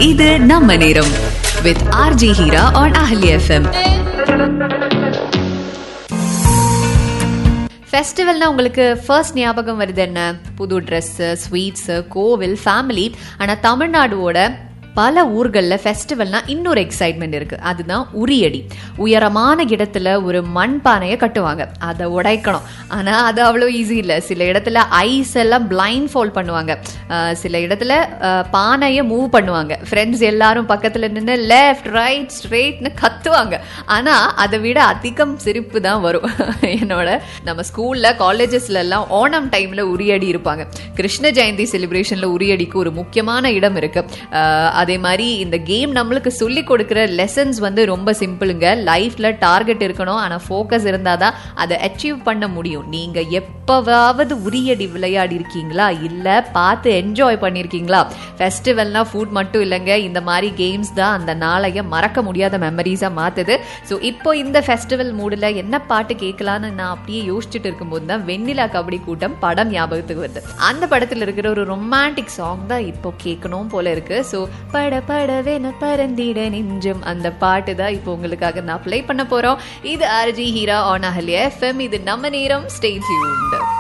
இது நம்ம நேரம் with RJ Heera on Ahalya FM ஃபெஸ்டிவல்னா உங்களுக்கு ஃபர்ஸ்ட் ஞாபகம் வருது என்ன புது ட்ரெஸ்ஸு ஸ்வீட்ஸு கோவில் ஃபேமிலி ஆனால் தமிழ்நாடுவோட பல ஊர்களில் ஃபெஸ்டிவல்னா இன்னொரு எக்ஸைட்மெண்ட் இருக்கு அதுதான் உரியடி உயரமான இடத்துல ஒரு மண் பானையை கட்டுவாங்க அதை உடைக்கணும் ஆனால் அது அவ்வளோ ஈஸி இல்லை சில இடத்துல ஐஸ் எல்லாம் பிளைண்ட் ஃபோல்ட் பண்ணுவாங்க அஹ் சில இடத்துல அஹ், பானையை மூவ் பண்ணுவாங்க ஃப்ரெண்ட்ஸ் எல்லாரும் பக்கத்தில் நின்று லெஃப்ட் ரைட் ஸ்ட்ரெயிட்னு கத்துவாங்க ஆனால் அதை விட அதிகம் சிரிப்பு தான் வரும் என்னோட நம்ம ஸ்கூலில் காலேஜஸ்ல எல்லாம் ஓணம் டைமில் உரியடி இருப்பாங்க கிருஷ்ண ஜெயந்தி செலிப்ரேஷனில் உரியடிக்கு ஒரு முக்கியமான இடம் இருக்கு அஹ், அதே மாதிரி இந்த கேம் நம்மளுக்கு சொல்லி கொடுக்குற லெசன்ஸ் வந்து ரொம்ப சிம்பிளுங்க லைஃப்ல டார்கெட் இருக்கணும் ஆனால் ஃபோக்கஸ் இருந்தால் தான் அதை அச்சீவ் பண்ண முடியும் நீங்க எப்பவாவது உரியடி விளையாடி இருக்கீங்களா இல்லை பார்த்து என்ஜாய் பண்ணியிருக்கீங்களா ஃபெஸ்டிவல்னா ஃபுட் மட்டும் இல்லைங்க இந்த மாதிரி கேம்ஸ் தான் அந்த நாளைய மறக்க முடியாத மெமரிஸாக மாத்துது ஸோ இப்போ இந்த ஃபெஸ்டிவல் மூடில் என்ன பாட்டு கேட்கலான்னு நான் அப்படியே யோசிச்சுட்டு இருக்கும்போது தான் வெண்ணிலா கபடி கூட்டம் படம் ஞாபகத்துக்கு வருது அந்த படத்தில் இருக்கிற ஒரு ரொமான்டிக் சாங் தான் இப்போ கேட்கணும் போல இருக்கு ஸோ பட படவென பரந்திட நெஞ்சம் அந்த பாட்டு தான் இப்போ உங்களுக்காக நான் ப்ளே பண்ண போறோம் இது RJ Heera on Ahalya FM இது நம்ம நேரம் ஸ்டே டியூன்ட்